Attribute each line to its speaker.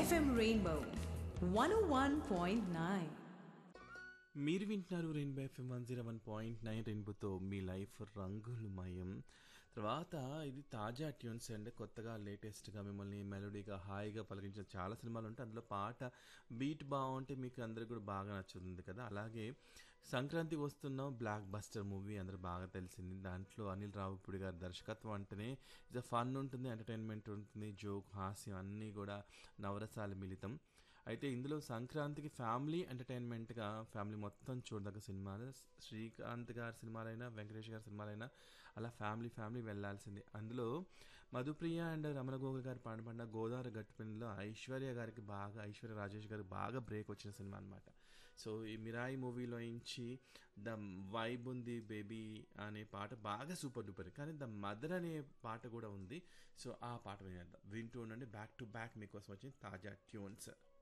Speaker 1: FM Rainbow 101.9.
Speaker 2: మీరు వింటున్నారు rainbow FM one zero one point nine రెయిన్బోతో మీ లైఫ్ రంగులమయం తర్వాత ఇది తాజా ట్యూన్స్ అంటే కొత్తగా లేటెస్ట్గా మిమ్మల్ని మెలోడీగా హాయిగా పలికించిన చాలా సినిమాలు ఉంటాయి అందులో పాట బీట్ బాగుంటే మీకు అందరికి కూడా బాగా నచ్చుతుంది కదా అలాగే సంక్రాంతి వస్తున్న బ్లాక్ బస్టర్ మూవీ అందరూ బాగా తెలిసింది దాంట్లో అనిల్ రావుపూడి గారి దర్శకత్వం అంటేనే ఇట్స్ ఫన్ ఉంటుంది ఎంటర్టైన్మెంట్ ఉంటుంది జోక్ హాస్యం అన్నీ కూడా నవరసాల మిళితం అయితే ఇందులో సంక్రాంతికి ఫ్యామిలీ ఎంటర్టైన్మెంట్గా ఫ్యామిలీ మొత్తం చూడదగ్గ సినిమాలు శ్రీకాంత్ గారి సినిమాలైనా వెంకటేష్ గారి సినిమాలైనా అలా ఫ్యామిలీ ఫ్యామిలీ వెళ్ళాల్సింది అందులో మధుప్రియ అండ్ రమణ గోగుల్ గారు పాడబడిన గోదావరి గట్టుపిన్లో ఐశ్వర్య గారికి బాగా ఐశ్వర్య రాజేష్ గారికి బాగా బ్రేక్ వచ్చిన సినిమా అనమాట సో ఈ మిరాయి మూవీలో నుంచి ద వైబ్ ఉంది బేబీ అనే పాట బాగా సూపర్ డూపర్ కానీ ద మదర్ అనే పాట కూడా ఉంది సో ఆ పాట వినేద్దాం వింటూ ఉండండి బ్యాక్ టు బ్యాక్ మీకోసం వచ్చింది తాజా ట్యూన్స్